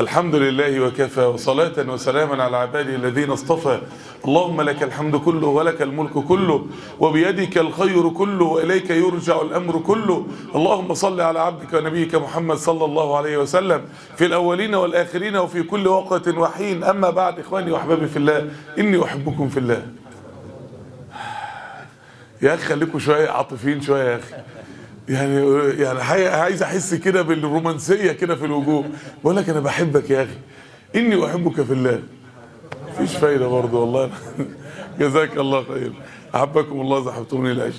الحمد لله وكفى وصلاة وسلاما على عباده الذين اصطفى اللهم لك الحمد كله ولك الملك كله وبيدك الخير كله وإليك يرجع الأمر كله اللهم صل على عبدك ونبيك محمد صلى الله عليه وسلم في الأولين والآخرين وفي كل وقت وحين أما بعد إخواني وأحبابي في الله إني أحبكم في الله يا أخي خليكم شوية عاطفيين شوية يا أخي يعني يعني عايز احس كده بالرومانسيه كده في الوجوه بقول لك انا بحبك يا اخي اني احبك في الله مفيش فايده برضه والله جزاك الله خير احبكم الله زحفتوني لاجل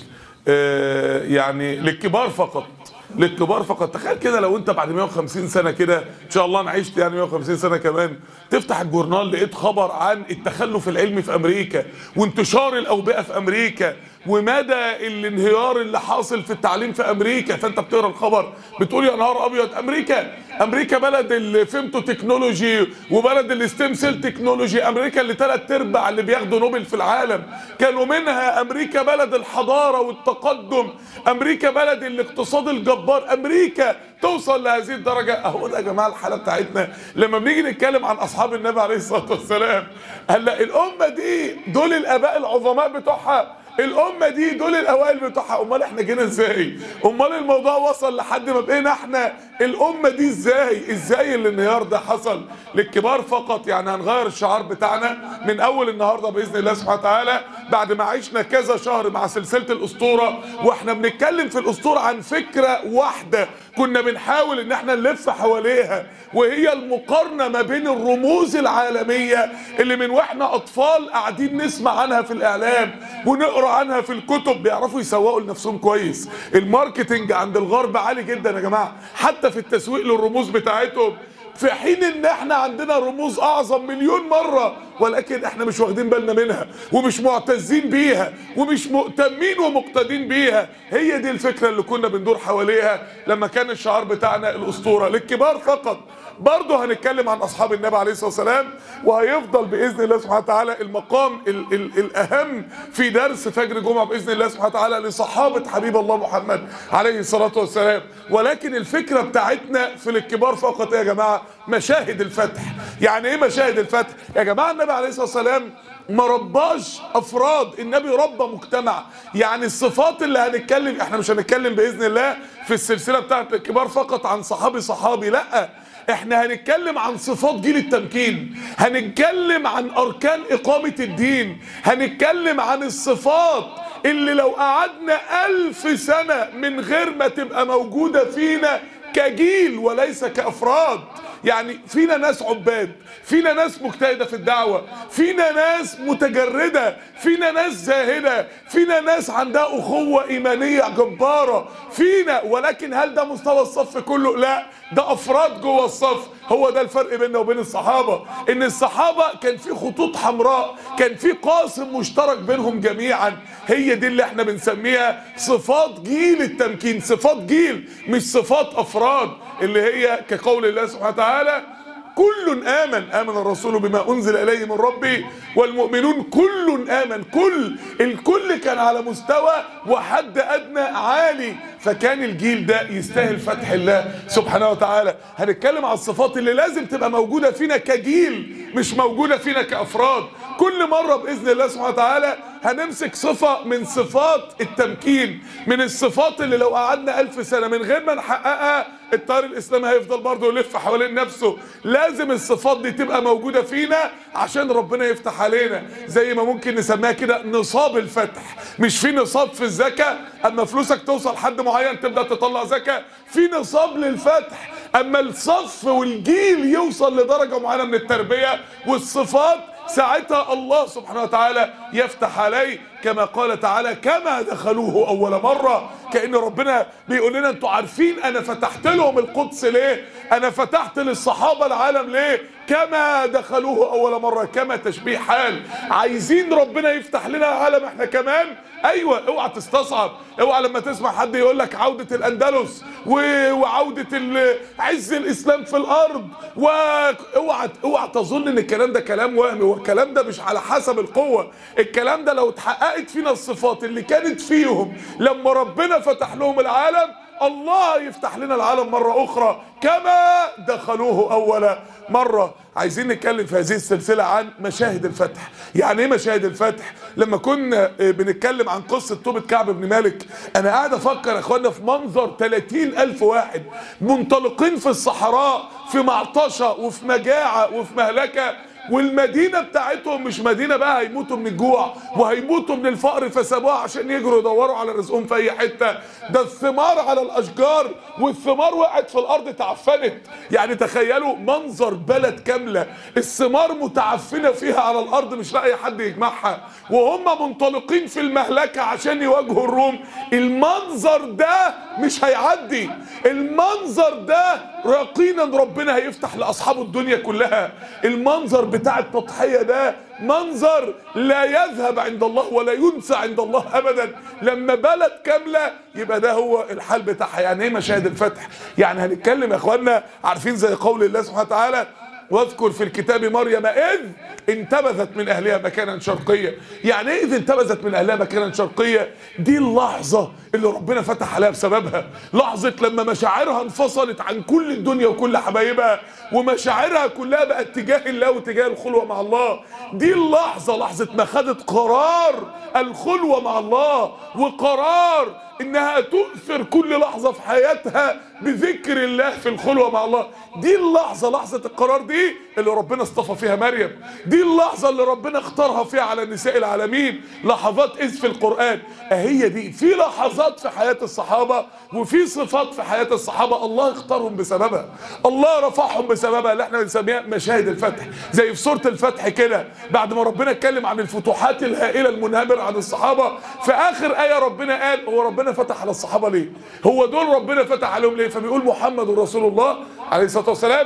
آه يعني للكبار فقط للكبار فقط تخيل كده لو انت بعد 150 سنه كده ان شاء الله انا عشت يعني 150 سنه كمان تفتح الجورنال لقيت خبر عن التخلف العلمي في امريكا وانتشار الاوبئه في امريكا ومدى الانهيار اللي حاصل في التعليم في امريكا فانت بتقرا الخبر بتقول يا نهار ابيض امريكا امريكا بلد الفيمتو تكنولوجي وبلد الستيم سيل تكنولوجي امريكا اللي ثلاث ارباع اللي بياخدوا نوبل في العالم كانوا منها امريكا بلد الحضاره والتقدم امريكا بلد الاقتصاد الجبار امريكا توصل لهذه الدرجه اهو ده يا جماعه الحاله بتاعتنا لما بنيجي نتكلم عن اصحاب النبي عليه الصلاه والسلام هلا الامه دي دول الاباء العظماء بتوعها الامه دي دول الاوائل بتوعها امال احنا جينا ازاي امال الموضوع وصل لحد ما بقينا احنا الامه دي ازاي ازاي الانهيار ده حصل للكبار فقط يعني هنغير الشعار بتاعنا من اول النهارده باذن الله سبحانه وتعالى بعد ما عشنا كذا شهر مع سلسله الاسطوره واحنا بنتكلم في الاسطوره عن فكره واحده كنا بنحاول ان احنا نلف حواليها وهي المقارنه ما بين الرموز العالميه اللي من واحنا اطفال قاعدين نسمع عنها في الاعلام ونقرا عنها في الكتب بيعرفوا يسوقوا لنفسهم كويس الماركتنج عند الغرب عالي جدا يا جماعه حتى في التسويق للرموز بتاعتهم في حين ان احنا عندنا رموز اعظم مليون مرة ولكن احنا مش واخدين بالنا منها ومش معتزين بيها ومش مؤتمين ومقتدين بيها هي دي الفكرة اللي كنا بندور حواليها لما كان الشعار بتاعنا الاسطورة للكبار فقط برضه هنتكلم عن اصحاب النبي عليه الصلاه والسلام وهيفضل باذن الله سبحانه وتعالى المقام ال ال الاهم في درس فجر جمعه باذن الله سبحانه وتعالى لصحابه حبيب الله محمد عليه الصلاه والسلام ولكن الفكره بتاعتنا في الكبار فقط يا جماعه مشاهد الفتح يعني ايه مشاهد الفتح يا جماعه النبي عليه الصلاه والسلام ما رباش افراد النبي ربى مجتمع يعني الصفات اللي هنتكلم احنا مش هنتكلم باذن الله في السلسله بتاعت الكبار فقط عن صحابي صحابي لا احنا هنتكلم عن صفات جيل التمكين هنتكلم عن اركان اقامة الدين هنتكلم عن الصفات اللي لو قعدنا الف سنة من غير ما تبقى موجودة فينا كجيل وليس كافراد يعني فينا ناس عباد فينا ناس مجتهده في الدعوه فينا ناس متجرده فينا ناس زاهده فينا ناس عندها اخوه ايمانيه جباره فينا ولكن هل ده مستوى الصف كله لا ده افراد جوه الصف هو ده الفرق بيننا وبين الصحابه ان الصحابه كان في خطوط حمراء كان في قاسم مشترك بينهم جميعا هي دي اللي احنا بنسميها صفات جيل التمكين صفات جيل مش صفات افراد اللي هي كقول الله سبحانه وتعالى كل آمن آمن الرسول بما أنزل إليه من ربه والمؤمنون كل آمن كل الكل كان على مستوى وحد أدنى عالي فكان الجيل ده يستاهل فتح الله سبحانه وتعالى هنتكلم على الصفات اللي لازم تبقى موجودة فينا كجيل مش موجودة فينا كأفراد كل مرة بإذن الله سبحانه وتعالى هنمسك صفة من صفات التمكين من الصفات اللي لو قعدنا ألف سنة من غير ما نحققها التيار الإسلامي هيفضل برضه يلف حوالين نفسه لازم الصفات دي تبقى موجودة فينا عشان ربنا يفتح علينا زي ما ممكن نسميها كده نصاب الفتح مش في نصاب في الزكاة أما فلوسك توصل حد معين تبدأ تطلع زكاة في نصاب للفتح أما الصف والجيل يوصل لدرجة معينة من التربية والصفات ساعتها الله سبحانه وتعالى يفتح عليه كما قال تعالى كما دخلوه اول مره كان ربنا بيقول لنا انتوا عارفين انا فتحت لهم القدس ليه انا فتحت للصحابه العالم ليه كما دخلوه اول مره كما تشبيه حال عايزين ربنا يفتح لنا العالم احنا كمان ايوه اوعى تستصعب اوعى لما تسمع حد يقول لك عوده الاندلس وعوده عز الاسلام في الارض واوعى اوعى تظن ان الكلام ده كلام وهمي والكلام ده مش على حسب القوه الكلام ده لو اتحققت فينا الصفات اللي كانت فيهم لما ربنا فتح لهم العالم الله يفتح لنا العالم مرة أخرى كما دخلوه اول مره عايزين نتكلم في هذه السلسله عن مشاهد الفتح يعني ايه مشاهد الفتح لما كنا آه، بنتكلم عن قصه توبه كعب بن مالك انا قاعد افكر يا اخوانا في منظر 30 الف واحد منطلقين في الصحراء في معطشه وفي مجاعه وفي مهلكه والمدينة بتاعتهم مش مدينة بقى هيموتوا من الجوع وهيموتوا من الفقر فسابوها عشان يجروا يدوروا على رزقهم في أي حتة ده الثمار على الأشجار والثمار وقعت في الأرض تعفنت يعني تخيلوا منظر بلد كاملة الثمار متعفنة فيها على الأرض مش لاقي حد يجمعها وهم منطلقين في المهلكة عشان يواجهوا الروم المنظر ده مش هيعدي المنظر ده يقينا ربنا هيفتح لاصحاب الدنيا كلها المنظر بتاع التضحيه ده منظر لا يذهب عند الله ولا ينسى عند الله ابدا لما بلد كامله يبقى ده هو الحال بتاعها يعني ايه مشاهد الفتح يعني هنتكلم يا اخوانا عارفين زي قول الله سبحانه وتعالى واذكر في الكتاب مريم اذ انتبذت من اهلها مكانا شرقيا يعني ايه اذ انتبذت من اهلها مكانا شرقيا دي اللحظه اللي ربنا فتح عليها بسببها لحظه لما مشاعرها انفصلت عن كل الدنيا وكل حبايبها ومشاعرها كلها بقت تجاه الله وتجاه الخلوه مع الله دي اللحظه لحظه ما خدت قرار الخلوه مع الله وقرار انها تؤثر كل لحظة في حياتها بذكر الله في الخلوة مع الله دي اللحظة لحظة القرار دي اللي ربنا اصطفى فيها مريم دي اللحظة اللي ربنا اختارها فيها على نساء العالمين لحظات اذ في القرآن اهي دي في لحظات في حياة الصحابة وفي صفات في حياة الصحابة الله اختارهم بسببها الله رفعهم بسببها اللي احنا بنسميها مشاهد الفتح زي في سورة الفتح كده بعد ما ربنا اتكلم عن الفتوحات الهائلة المنهمرة عن الصحابة في اخر آية ربنا قال هو ربنا فتح على الصحابة ليه هو دول ربنا فتح عليهم ليه فبيقول محمد رسول الله عليه الصلاة والسلام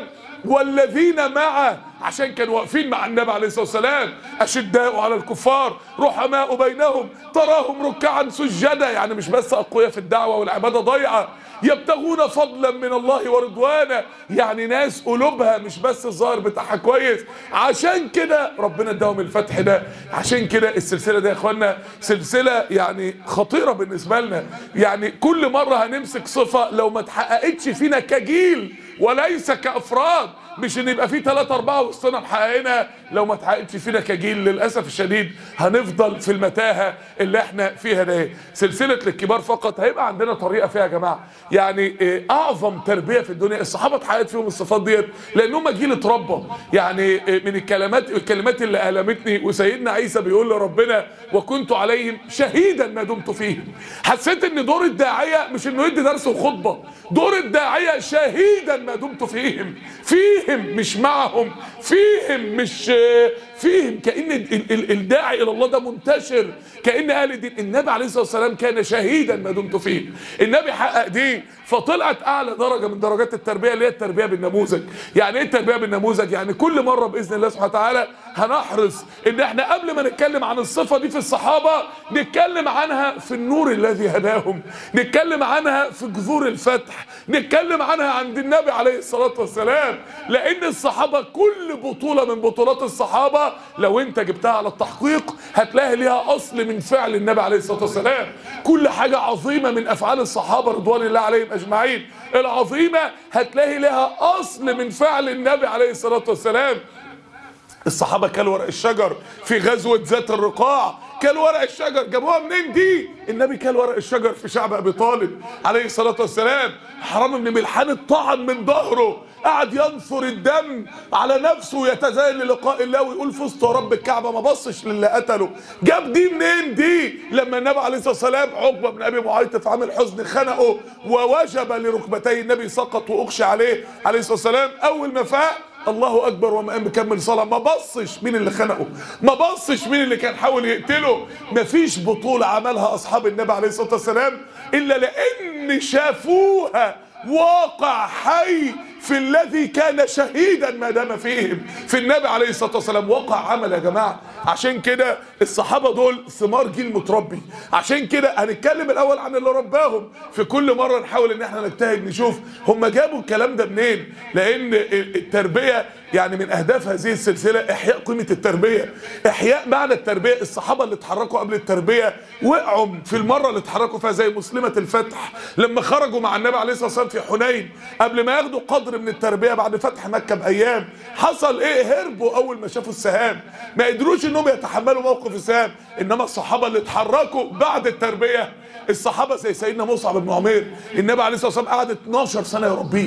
والذين معه عشان كانوا واقفين مع النبي عليه الصلاه والسلام اشداء على الكفار رحماء بينهم تراهم ركعا سجدا يعني مش بس اقوياء في الدعوه والعباده ضيعه يبتغون فضلا من الله ورضوانا يعني ناس قلوبها مش بس الظاهر بتاعها كويس عشان كده ربنا اداهم الفتح ده عشان كده السلسله دي يا اخوانا سلسله يعني خطيره بالنسبه لنا يعني كل مره هنمسك صفه لو ما اتحققتش فينا كجيل وليس كافراد مش ان يبقى في ثلاثة أربعة وسطنا محققينها لو ما اتحققتش فينا كجيل للأسف الشديد هنفضل في المتاهة اللي احنا فيها ده سلسلة للكبار فقط هيبقى عندنا طريقة فيها يا جماعة يعني إيه، أعظم تربية في الدنيا الصحابة اتحققت فيهم الصفات ديت لأنهم جيل اتربى يعني إيه، من الكلمات الكلمات اللي ألمتني وسيدنا عيسى بيقول لربنا وكنت عليهم شهيدا ما دمت فيهم حسيت ان دور الداعية مش انه يدي درس وخطبة دور الداعية شهيدا ما دمت فيهم فيهم مش معهم فيهم مش فيهم كأن ال- ال- الداعي إلى الله ده منتشر كأن أهل الدين النبي عليه الصلاة والسلام كان شهيدا ما دمت فيه النبي حقق دي فطلعت أعلى درجة من درجات التربية اللي هي التربية بالنموذج يعني إيه التربية بالنموذج يعني كل مرة بإذن الله سبحانه وتعالى هنحرص إن إحنا قبل ما نتكلم عن الصفة دي في الصحابة نتكلم عنها في النور الذي هداهم نتكلم عنها في جذور الفتح نتكلم عنها عند النبي عليه الصلاة والسلام لأن الصحابة كل بطولة من بطولات الصحابة لو انت جبتها على التحقيق هتلاقي ليها أصل من فعل النبي عليه الصلاة والسلام كل حاجة عظيمة من أفعال الصحابة رضوان الله عليهم أجمعين العظيمة هتلاقي لها أصل من فعل النبي عليه الصلاة والسلام الصحابة كلوا ورق الشجر في غزوة ذات الرقاع كلوا ورق الشجر جابوها منين دي النبي كل ورق الشجر في شعب ابي طالب عليه الصلاة والسلام حرام بن ملحان الطعن من ظهره قعد ينثر الدم على نفسه ويتزين للقاء الله ويقول فزت يا رب الكعبة ما بصش للي قتله جاب دي منين دي لما النبي عليه الصلاة والسلام عقبة بن ابي معيط في عامل حزن خنقه ووجب لركبتي النبي سقط واغشى عليه عليه الصلاة والسلام اول ما فاق الله اكبر وما قام مكمل صلاه ما بصش مين اللي خنقه ما بصش مين اللي كان حاول يقتله مفيش بطوله عملها اصحاب النبي عليه الصلاه والسلام الا لان شافوها واقع حي في الذي كان شهيدا ما دام فيهم في النبي عليه الصلاه والسلام وقع عمل يا جماعه عشان كده الصحابه دول ثمار جيل متربي عشان كده هنتكلم الاول عن اللي رباهم في كل مره نحاول ان احنا نجتهد نشوف هم جابوا الكلام ده منين لان التربيه يعني من اهداف هذه السلسله احياء قيمه التربيه احياء معنى التربيه الصحابه اللي اتحركوا قبل التربيه وقعوا في المره اللي اتحركوا فيها زي مسلمه الفتح لما خرجوا مع النبي عليه الصلاه والسلام في حنين قبل ما ياخدوا قدر من التربيه بعد فتح مكه بايام حصل ايه هربوا اول ما شافوا السهام ما قدروش انهم يتحملوا موقف السهام انما الصحابه اللي اتحركوا بعد التربيه الصحابه زي سيدنا مصعب بن عمير النبي عليه الصلاه والسلام قعد 12 سنه يربيه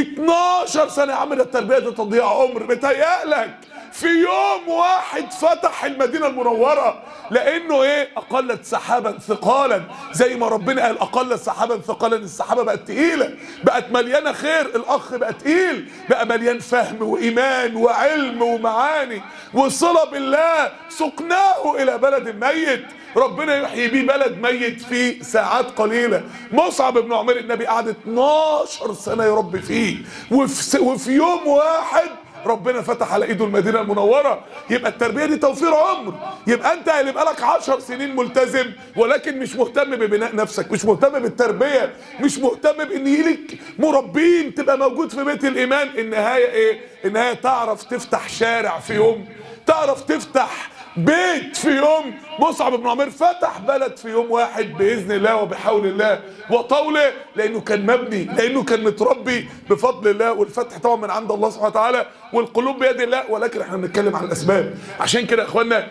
12 سنه يا عم ده التربيه دي تضييع عمر متهيألك في يوم واحد فتح المدينة المنورة لأنه إيه أقلت سحابا ثقالا زي ما ربنا قال أقلت سحابا ثقالا السحابة بقت تقيلة بقت مليانة خير الأخ بقى تقيل بقى مليان فهم وإيمان وعلم ومعاني وصلة بالله سقناه إلى بلد ميت ربنا يحيي بيه بلد ميت في ساعات قليلة مصعب بن عمير النبي قعد 12 سنة يربي فيه وفي, وفي يوم واحد ربنا فتح على ايده المدينه المنوره يبقى التربيه دي توفير عمر يبقى انت اللي بقالك عشر سنين ملتزم ولكن مش مهتم ببناء نفسك مش مهتم بالتربيه مش مهتم بان يجيلك مربين تبقى موجود في بيت الايمان النهايه ايه النهايه تعرف تفتح شارع في يوم تعرف تفتح بيت في يوم مصعب بن عمير فتح بلد في يوم واحد باذن الله وبحول الله وطوله لانه كان مبني لانه كان متربي بفضل الله والفتح طبعا من عند الله سبحانه وتعالى والقلوب بيد الله ولكن احنا بنتكلم عن الاسباب عشان كده يا اخوانا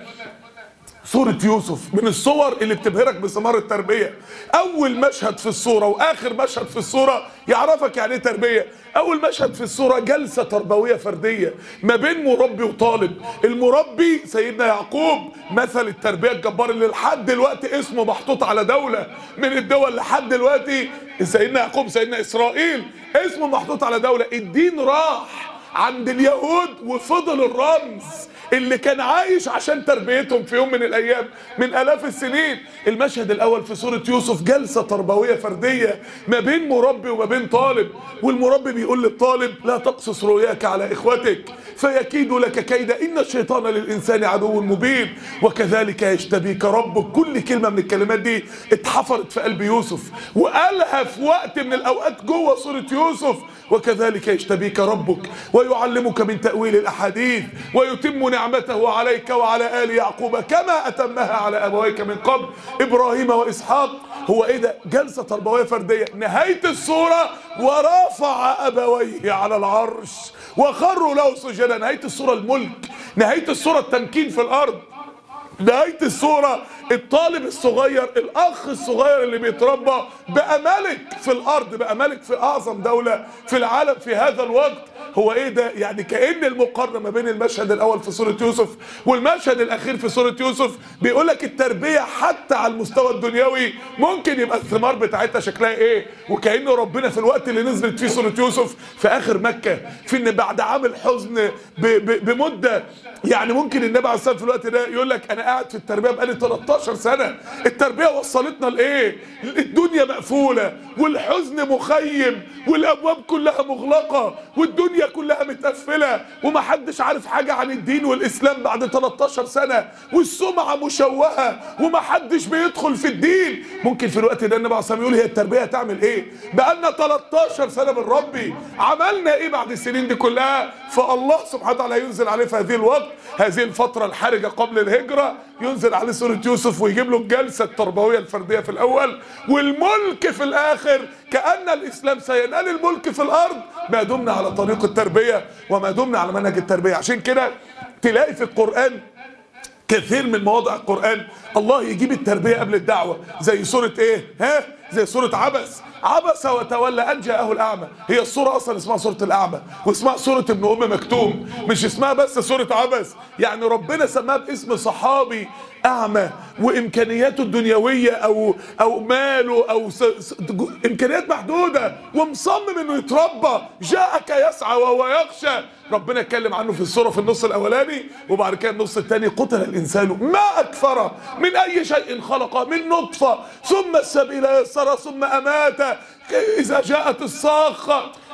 سورة يوسف من الصور اللي بتبهرك بثمار التربية أول مشهد في الصورة وآخر مشهد في الصورة يعرفك يعني إيه تربية أول مشهد في الصورة جلسة تربوية فردية ما بين مربي وطالب المربي سيدنا يعقوب مثل التربية الجبار اللي لحد دلوقتي اسمه محطوط على دولة من الدول لحد دلوقتي سيدنا يعقوب سيدنا إسرائيل اسمه محطوط على دولة الدين راح عند اليهود وفضل الرمز اللي كان عايش عشان تربيتهم في يوم من الايام من الاف السنين المشهد الاول في سوره يوسف جلسه تربويه فرديه ما بين مربي وما بين طالب والمربي بيقول للطالب لا تقصص رؤياك على اخوتك فيكيد لك كيدا ان الشيطان للانسان عدو مبين وكذلك يجتبيك ربك كل كلمه من الكلمات دي اتحفرت في قلب يوسف وقالها في وقت من الاوقات جوه سوره يوسف وكذلك يجتبيك ربك ويعلمك من تاويل الاحاديث ويتم نعمته عليك وعلى ال يعقوب كما اتمها على ابويك من قبل ابراهيم واسحاق هو ايه ده جلسه تربويه فرديه نهايه السوره ورفع ابويه على العرش وخروا له سجدا نهايه السوره الملك نهايه السوره التمكين في الارض نهاية الصورة الطالب الصغير الأخ الصغير اللي بيتربى بقى ملك في الأرض بقى ملك في أعظم دولة في العالم في هذا الوقت هو إيه ده يعني كأن المقارنة ما بين المشهد الأول في سورة يوسف والمشهد الأخير في سورة يوسف بيقول لك التربية حتى على المستوى الدنيوي ممكن يبقى الثمار بتاعتها شكلها إيه وكأنه ربنا في الوقت اللي نزلت فيه سورة يوسف في آخر مكة في إن بعد عام الحزن ب- ب- بمدة يعني ممكن النبي عليه الصلاة والسلام في الوقت ده يقول لك أنا قاعد في التربيه بقالي 13 سنه التربيه وصلتنا لايه الدنيا مقفوله والحزن مخيم والابواب كلها مغلقه والدنيا كلها متقفله ومحدش عارف حاجه عن الدين والاسلام بعد 13 سنه والسمعه مشوهه ومحدش بيدخل في الدين ممكن في الوقت ده النبي عليه الصلاه والسلام يقول هي التربيه هتعمل ايه بقالنا 13 سنه من ربي عملنا ايه بعد السنين دي كلها فالله سبحانه وتعالى ينزل عليه في هذه الوقت هذه الفتره الحرجه قبل الهجره ينزل عليه سورة يوسف ويجيب له الجلسة التربوية الفردية في الأول والملك في الآخر كأن الإسلام سينال الملك في الأرض ما دمنا على طريق التربية وما دمنا على منهج التربية عشان كده تلاقي في القرآن كثير من مواضع القرآن الله يجيب التربية قبل الدعوة زي سورة ايه ها زي سورة عبس عبس وتولى أن جاءه الأعمى هي السورة أصلا اسمها سورة الأعمى واسمها سورة ابن أم مكتوم مش اسمها بس سورة عبس يعني ربنا سماها باسم صحابي أعمى وإمكانياته الدنيوية أو أو ماله أو س... س... إمكانيات محدودة ومصمم إنه يتربى جاءك يسعى وهو يخشى ربنا اتكلم عنه في السورة في النص الأولاني وبعد كده النص الثاني قتل الإنسان ما أكفره من أي شيء خلقه من نطفة ثم السبيل يسر ثم أمات إذا جاءت الصاخة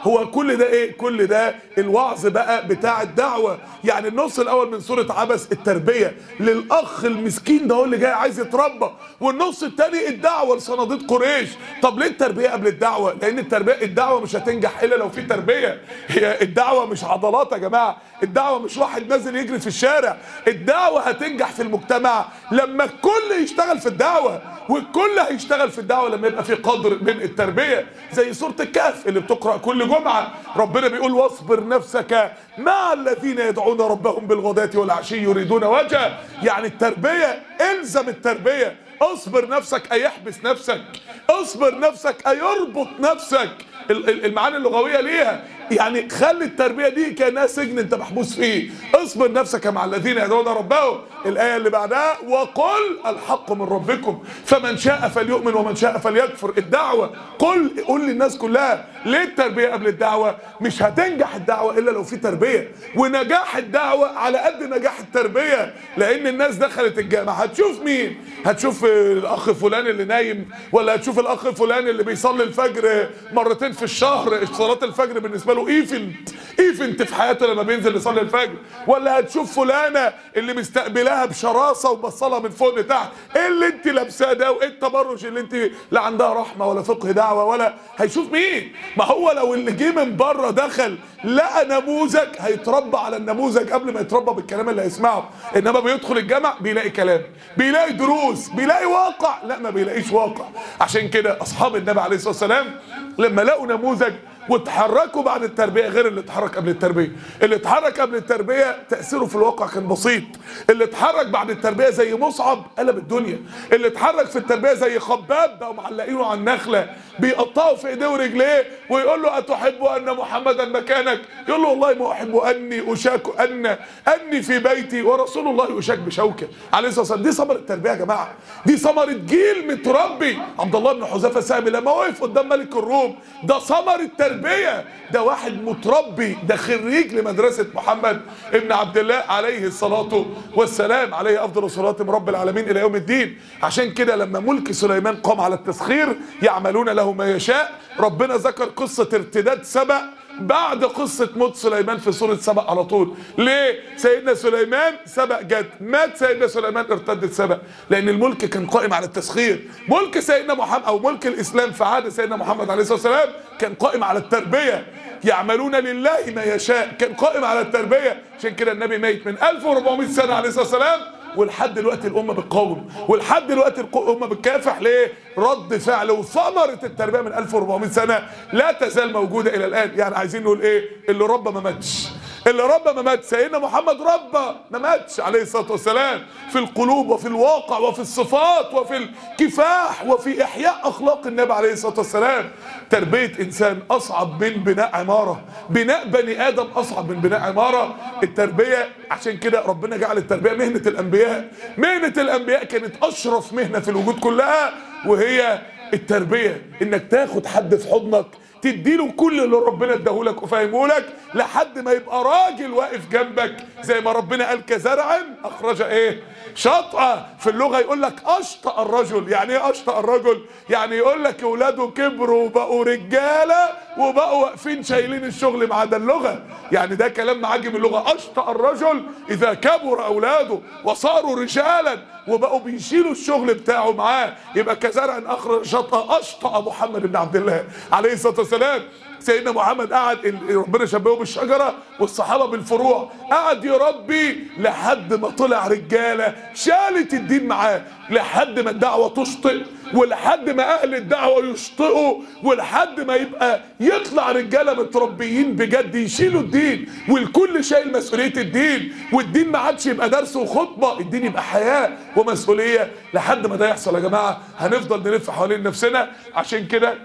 هو كل ده ايه كل ده الوعظ بقى بتاع الدعوه يعني النص الاول من سوره عبس التربيه للاخ المسكين ده هو اللي جاي عايز يتربى والنص الثاني الدعوه لصناديد قريش طب ليه التربيه قبل الدعوه لان التربيه الدعوه مش هتنجح الا لو في تربيه هي الدعوه مش عضلات يا جماعه الدعوه مش واحد نازل يجري في الشارع الدعوه هتنجح في المجتمع لما الكل يشتغل في الدعوه والكل هيشتغل في الدعوه لما يبقى في قدر من التربيه زي سوره الكهف اللي بتقرا كل جمعه ربنا بيقول واصبر نفسك مع الذين يدعون ربهم بالغداة والعشي يريدون وجهه يعني التربيه الزم التربيه اصبر نفسك اي يحبس نفسك اصبر نفسك اي يربط نفسك ال- ال- المعاني اللغويه ليها يعني خلي التربيه دي كانها سجن انت محبوس فيه اصبر نفسك مع الذين يدعون ربهم الايه اللي بعدها وقل الحق من ربكم فمن شاء فليؤمن ومن شاء فليكفر الدعوه قل قل للناس كلها ليه التربيه قبل الدعوه مش هتنجح الدعوه الا لو في تربيه ونجاح الدعوه على قد نجاح التربيه لان الناس دخلت الجامعه هتشوف مين هتشوف الاخ فلان اللي نايم ولا هتشوف الاخ فلان اللي بيصلي الفجر مرتين في الشهر صلاه الفجر بالنسبه له ايفنت ايفنت في حياته لما بينزل يصلي الفجر ولا هتشوف فلانه اللي مستقبلاها بشراسه وبصلها من فوق لتحت ايه اللي انت لابساه ده وايه التبرج اللي انت لا عندها رحمه ولا فقه دعوه ولا هيشوف مين ما هو لو اللي جه من بره دخل لقى نموذج هيتربى على النموذج قبل ما يتربى بالكلام اللي هيسمعه انما بيدخل الجامع بيلاقي كلام بيلاقي دروس بيلاقي واقع لا ما بيلاقيش واقع عشان كده اصحاب النبي عليه الصلاه والسلام لما لقوا نموذج واتحركوا بعد التربيه غير اللي اتحرك قبل التربيه اللي اتحرك قبل التربيه تاثيره في الواقع كان بسيط اللي اتحرك بعد التربيه زي مصعب قلب الدنيا اللي اتحرك في التربيه زي خباب بقوا معلقينه على النخله بيقطعوا في ايديه ورجليه ويقول له اتحب ان محمدا مكانك يقول له والله ما احب اني اشاك ان اني في بيتي ورسول الله يشاك بشوكه عليه الصلاه والسلام دي ثمره التربيه يا جماعه دي ثمره جيل متربي عبد الله بن حذيفه السامي لما وقف قدام ملك الروم ده ثمره التربيه ده واحد متربي ده خريج لمدرسه محمد ابن عبد الله عليه الصلاه والسلام عليه افضل الصلاه من رب العالمين الى يوم الدين عشان كده لما ملك سليمان قام على التسخير يعملون له ما يشاء ربنا ذكر قصه ارتداد سبأ بعد قصة موت سليمان في سورة سبأ على طول ليه سيدنا سليمان سبأ جت مات سيدنا سليمان ارتدت سبأ لأن الملك كان قائم على التسخير ملك سيدنا محمد أو ملك الإسلام في عهد سيدنا محمد عليه الصلاة والسلام كان قائم على التربية يعملون لله ما يشاء كان قائم على التربية عشان كده النبي ميت من 1400 سنة عليه الصلاة والسلام ولحد دلوقتي الامه بتقاوم ولحد دلوقتي الامه بتكافح ليه رد فعل وثمره التربيه من 1400 سنه لا تزال موجوده الى الان يعني عايزين نقول ايه اللي ربى ما ماتش اللي ربى ما مات سيدنا محمد ربى ما ماتش عليه الصلاه والسلام في القلوب وفي الواقع وفي الصفات وفي الكفاح وفي احياء اخلاق النبي عليه الصلاه والسلام تربيه انسان اصعب من بناء عماره بناء بني ادم اصعب من بناء عماره التربيه عشان كده ربنا جعل التربيه مهنه الانبياء مهنه الانبياء كانت اشرف مهنه في الوجود كلها وهي التربيه انك تاخد حد في حضنك تديله كل اللي ربنا اداهولك وفهمهولك لحد ما يبقى راجل واقف جنبك زي ما ربنا قال كزرع اخرج ايه شطأة في اللغة يقول لك أشطأ الرجل يعني ايه أشطأ الرجل يعني يقول لك اولاده كبروا وبقوا رجالة وبقوا واقفين شايلين الشغل مع ده اللغة يعني ده كلام معاجم اللغة أشطأ الرجل إذا كبر أولاده وصاروا رجالا وبقوا بيشيلوا الشغل بتاعه معاه يبقى كزرع اخرج شطأ اشطأ محمد بن عبد الله عليه الصلاه والسلام سيدنا محمد قعد ال- ربنا شبهه بالشجره والصحابه بالفروع قعد يربي لحد ما طلع رجاله شالت الدين معاه لحد ما الدعوه تشطئ ولحد ما اهل الدعوه يشطئوا ولحد ما يبقى يطلع رجاله متربيين بجد يشيلوا الدين والكل شايل مسؤوليه الدين والدين ما عادش يبقى درس وخطبه الدين يبقى حياه ومسؤوليه لحد ما ده يحصل يا جماعه هنفضل نلف حوالين نفسنا عشان كده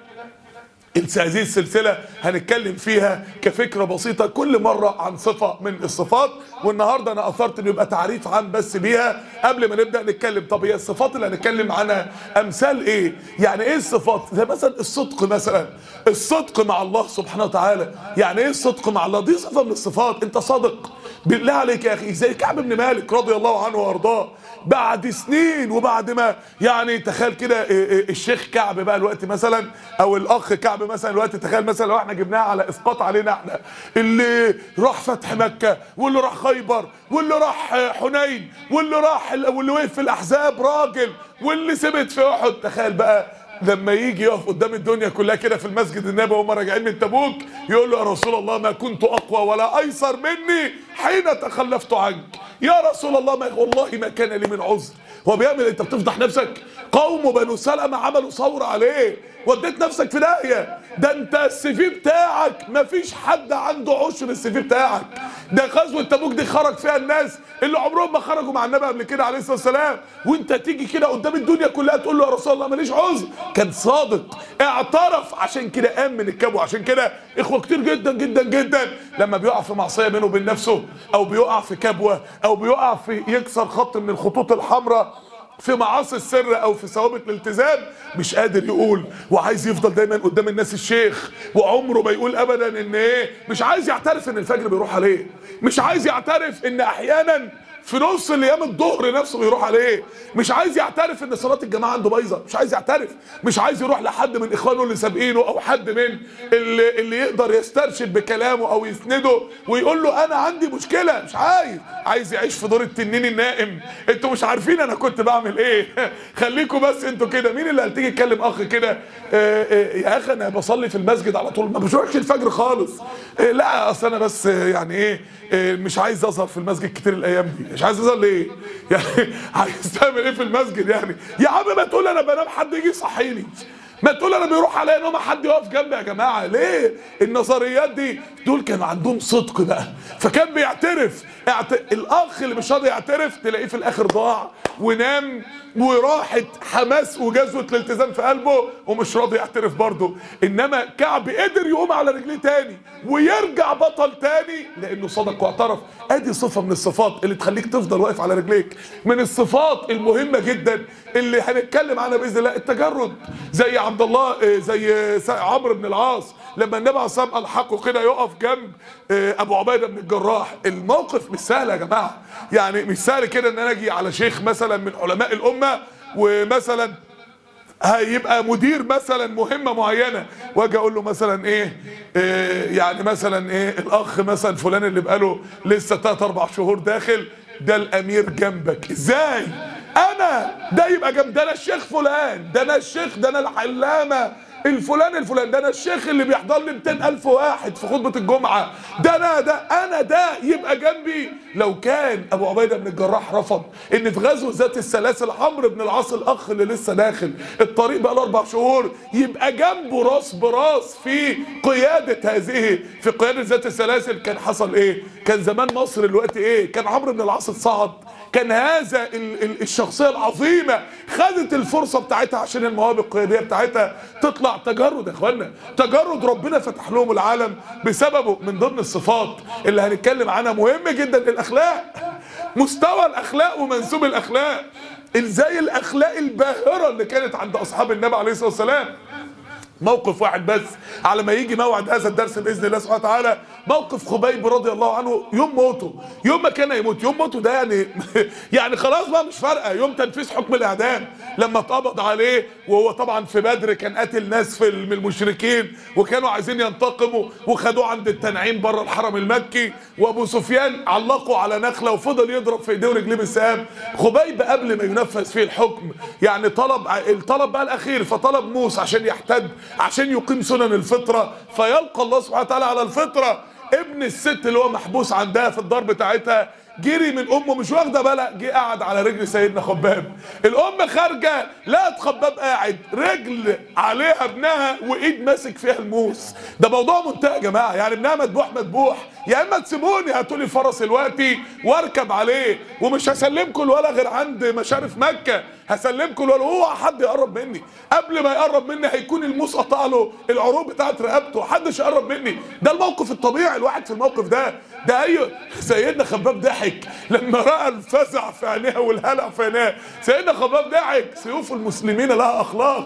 هذه السلسلة هنتكلم فيها كفكرة بسيطة كل مرة عن صفة من الصفات والنهاردة أنا أثرت إنه يبقى تعريف عام بس بيها قبل ما نبدأ نتكلم طب هي الصفات اللي هنتكلم عنها أمثال إيه؟ يعني إيه الصفات؟ زي مثلا الصدق مثلا الصدق مع الله سبحانه وتعالى يعني إيه الصدق مع الله؟ دي صفة من الصفات أنت صادق بالله عليك يا اخي زي كعب بن مالك رضي الله عنه وارضاه بعد سنين وبعد ما يعني تخيل كده إيه إيه الشيخ كعب بقى الوقت مثلا او الاخ كعب مثلا الوقت تخيل مثلا لو احنا جبناه على اسقاط علينا احنا اللي راح فتح مكه واللي راح خيبر واللي راح حنين واللي راح واللي وقف في الاحزاب راجل واللي ثبت في احد تخيل بقى لما يجي يقف قدام الدنيا كلها كده في المسجد النبوي وهم راجعين من تبوك يقول له يا رسول الله ما كنت اقوى ولا ايسر مني حين تخلفت عنك يا رسول الله ما والله ما كان لي من عذر هو بيعمل انت بتفضح نفسك قوم بنو سلمة عملوا ثورة عليه وديت نفسك في داهية ده انت السي في بتاعك ما فيش حد عنده عشر السي في بتاعك ده غزوة تبوك دي خرج فيها الناس اللي عمرهم ما خرجوا مع النبي قبل كده عليه الصلاة والسلام وانت تيجي كده قدام الدنيا كلها تقول له يا رسول الله ماليش عذر كان صادق اعترف عشان كده قام من الكبوة عشان كده اخوة كتير جدا جدا جدا لما بيقع في معصية بينه وبين نفسه او بيقع في كبوة او بيقع في يكسر خط من الخطوط الحمراء في معاصي السر او في ثوابت الالتزام مش قادر يقول وعايز يفضل دايما قدام الناس الشيخ وعمره ما يقول ابدا ان ايه مش عايز يعترف ان الفجر بيروح عليه مش عايز يعترف ان احيانا في نص الايام الظهر نفسه بيروح عليه مش عايز يعترف ان صلاه الجماعه عنده بايظه مش عايز يعترف مش عايز يروح لحد من اخوانه اللي سابقينه او حد من اللي, اللي يقدر يسترشد بكلامه او يسنده ويقول له انا عندي مشكله مش عايز عايز يعيش في دور التنين النائم انتوا مش عارفين انا كنت بعمل ايه خليكم بس انتوا كده مين اللي هتيجي يتكلم اخ كده آه، آه، يا اخي انا بصلي في المسجد على طول ما بشوفش الفجر خالص آه، لا اصل انا بس آه، يعني ايه آه، مش عايز اظهر في المسجد كتير الايام دي مش عايز اظهر ليه يعني عايز تعمل ايه في المسجد يعني يا عم ما تقول انا بنام حد يجي يصحيني ما تقول انا بيروح عليا نوم حد يقف جنبي يا جماعه ليه النظريات دي دول كان عندهم صدق بقى فكان بيعترف اعت... الاخ اللي مش راضي يعترف تلاقيه في الاخر ضاع ونام وراحت حماس وجذوه الالتزام في قلبه ومش راضي يعترف برضه انما كعب قدر يقوم على رجليه تاني ويرجع بطل تاني لانه صدق واعترف ادي صفه من الصفات اللي تخليك تفضل واقف على رجليك من الصفات المهمه جدا اللي هنتكلم عنها باذن الله التجرد زي عبد الله آه، زي آه، عمرو بن العاص لما النبي عليه الصلاه والسلام الحقه كده يقف جنب آه، ابو عبيده بن الجراح الموقف مش سهل يا جماعه يعني مش سهل كده ان انا اجي على شيخ مثلا من علماء الامه ومثلا هيبقى مدير مثلا مهمه معينه واجي اقول له مثلا ايه, إيه يعني مثلا ايه الاخ مثلا فلان اللي بقاله لسه 3 4 شهور داخل ده الامير جنبك ازاي انا ده يبقى جنب ده انا الشيخ فلان ده انا الشيخ ده انا العلامه الفلان الفلان ده انا الشيخ اللي بيحضر لي 200 الف واحد في خطبه الجمعه ده انا ده انا ده يبقى جنبي لو كان ابو عبيده بن الجراح رفض ان في غزوه ذات السلاسل عمرو بن العاص الاخ اللي لسه داخل الطريق بقى له اربع شهور يبقى جنبه راس براس في قياده هذه في قياده ذات السلاسل كان حصل ايه؟ كان زمان مصر دلوقتي ايه؟ كان عمرو بن العاص اتصعد كان هذا ال ال الشخصيه العظيمه خدت الفرصه بتاعتها عشان المواهب القياديه بتاعتها تطلع تجرد يا اخوانا تجرد ربنا فتح لهم العالم بسببه من ضمن الصفات اللي هنتكلم عنها مهم جدا الاخلاق مستوى الاخلاق ومنسوب الاخلاق ازاي الاخلاق الباهره اللي كانت عند اصحاب النبي عليه الصلاه والسلام موقف واحد بس على ما يجي موعد هذا الدرس باذن الله سبحانه وتعالى موقف خبيب رضي الله عنه يوم موته يوم ما كان يموت يوم موته ده يعني يعني خلاص بقى مش فارقه يوم تنفيذ حكم الاعدام لما اتقبض عليه وهو طبعا في بدر كان قاتل ناس في من المشركين وكانوا عايزين ينتقموا وخدوه عند التنعيم بره الحرم المكي وابو سفيان علقوا على نخله وفضل يضرب في ايديه ورجليه بالسهام خبيب قبل ما ينفذ فيه الحكم يعني طلب الطلب بقى الاخير فطلب موسى عشان يحتد عشان يقيم سنن الفطره فيلقى الله سبحانه وتعالى على الفطره ابن الست اللي هو محبوس عندها في الدار بتاعتها جري من امه مش واخده بالها جه قعد على رجل سيدنا خباب الام خارجه لقت خباب قاعد رجل عليها ابنها وايد ماسك فيها الموس ده موضوع منتهى يا جماعه يعني ابنها مذبوح مذبوح يا اما تسيبوني هاتوا لي فرس دلوقتي واركب عليه ومش هسلمكم الولا غير عند مشارف مكه هسلمكم الولا اوعى حد يقرب مني قبل ما يقرب مني هيكون الموس قطع له العروق بتاعت رقبته محدش يقرب مني ده الموقف الطبيعي الواحد في الموقف ده ده ايوه سيدنا خباب ضحك لما راى الفزع في عينيها والهلع في عينيها سيدنا خباب ضحك سيوف المسلمين لها اخلاق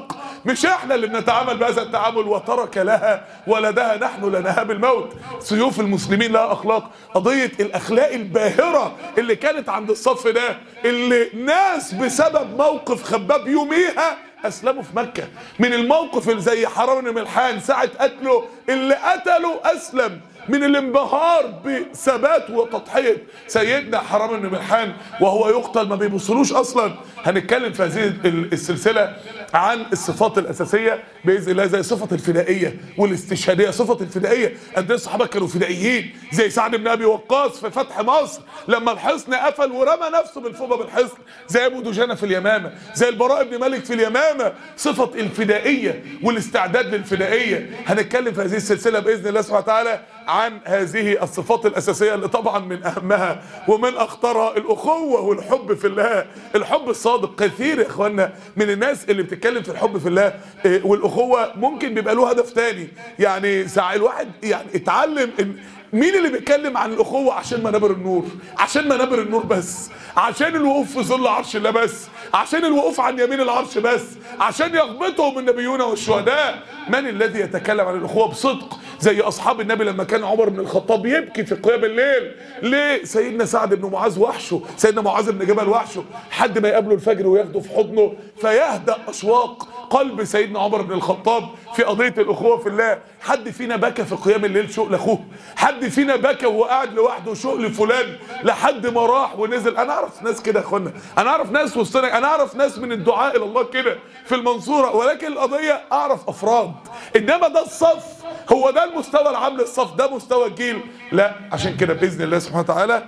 مش احنا اللي بنتعامل بهذا التعامل وترك لها ولدها نحن لناها بالموت سيوف المسلمين لها اخلاق قضيه الاخلاق الباهره اللي كانت عند الصف ده اللي ناس بسبب موقف خباب يوميها اسلموا في مكه من الموقف اللي زي حرام بن ملحان ساعه قتله اللي قتله اسلم من الانبهار بثبات وتضحيه سيدنا حرام بن ملحان وهو يقتل ما بيبصلوش اصلا هنتكلم في هذه السلسله عن الصفات الاساسيه باذن الله زي صفه الفدائيه والاستشهاديه صفه الفدائيه قد ايه الصحابه كانوا فدائيين زي سعد بن ابي وقاص في فتح مصر لما الحصن قفل ورمى نفسه بالفوبه بالحصن زي ابو دجانه في اليمامه زي البراء بن مالك في اليمامه صفه الفدائيه والاستعداد للفدائيه هنتكلم في هذه السلسله باذن الله سبحانه وتعالى عن هذه الصفات الاساسيه اللي طبعا من اهمها ومن اخطرها الاخوه والحب في الله الحب الصادق كثير يا اخوانا من الناس اللي بتتكلم في الحب في الله إيه، والاخوه ممكن بيبقى له هدف تاني يعني ساعة الواحد يعني اتعلم ان مين اللي بيتكلم عن الاخوه عشان منابر النور عشان منابر النور بس عشان الوقوف في ظل عرش الله بس عشان الوقوف عن يمين العرش بس عشان يغبطهم النبيون والشهداء من الذي يتكلم عن الاخوه بصدق زي اصحاب النبي لما كان عمر بن الخطاب يبكي في قيام الليل ليه سيدنا سعد بن معاذ وحشه سيدنا معاذ بن جبل وحشه حد ما يقابله الفجر وياخده في حضنه فيهدأ اشواق قلب سيدنا عمر بن الخطاب في قضيه الاخوه في الله حد فينا بكى في قيام الليل شوق لاخوه حد فينا بكى وهو قاعد لوحده شوق لفلان لحد ما راح ونزل انا اعرف ناس كده يا اخوانا انا اعرف ناس وسطنا انا اعرف ناس من الدعاء الى الله كده في المنصوره ولكن القضيه اعرف افراد انما ده الصف هو ده المستوى العام للصف ده مستوى الجيل لا عشان كده باذن الله سبحانه وتعالى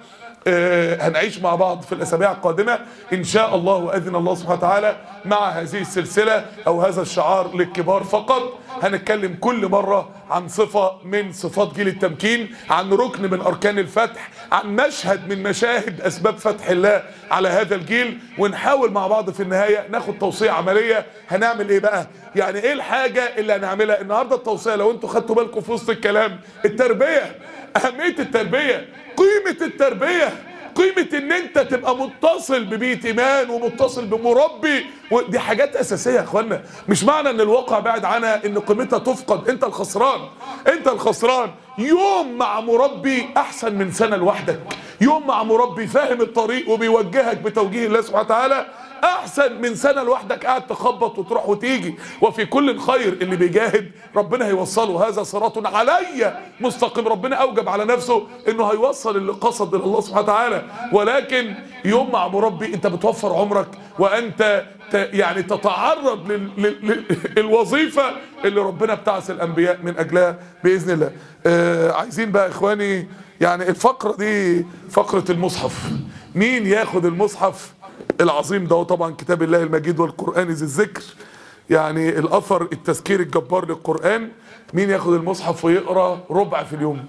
آه، هنعيش مع بعض في الاسابيع القادمه ان شاء الله واذن الله سبحانه وتعالى مع هذه السلسله او هذا الشعار للكبار فقط هنتكلم كل مره عن صفه من صفات جيل التمكين عن ركن من اركان الفتح عن مشهد من مشاهد اسباب فتح الله على هذا الجيل ونحاول مع بعض في النهايه ناخد توصيه عمليه هنعمل ايه بقى يعني ايه الحاجه اللي هنعملها النهارده التوصيه لو انتوا خدتوا بالكم في وسط الكلام التربيه اهميه التربيه قيمه التربيه قيمة ان انت تبقى متصل ببيت ايمان ومتصل بمربي ودي حاجات اساسية يا اخوانا مش معنى ان الواقع بعد عنها ان قيمتها تفقد انت الخسران انت الخسران يوم مع مربي احسن من سنة لوحدك يوم مع مربي فاهم الطريق وبيوجهك بتوجيه الله سبحانه وتعالى احسن من سنه لوحدك قاعد تخبط وتروح وتيجي وفي كل خير اللي بيجاهد ربنا هيوصله هذا صراط علي مستقيم ربنا اوجب على نفسه انه هيوصل اللي قصد الى الله سبحانه وتعالى ولكن يوم مع مربي انت بتوفر عمرك وانت ت- يعني تتعرض للوظيفه اللي ربنا ابتعث الانبياء من اجلها باذن الله آه عايزين بقى اخواني يعني الفقره دي فقره المصحف مين ياخد المصحف العظيم ده هو طبعا كتاب الله المجيد والقرآن ذي الذكر يعني الأثر التذكير الجبار للقرآن مين ياخد المصحف ويقرأ ربع في اليوم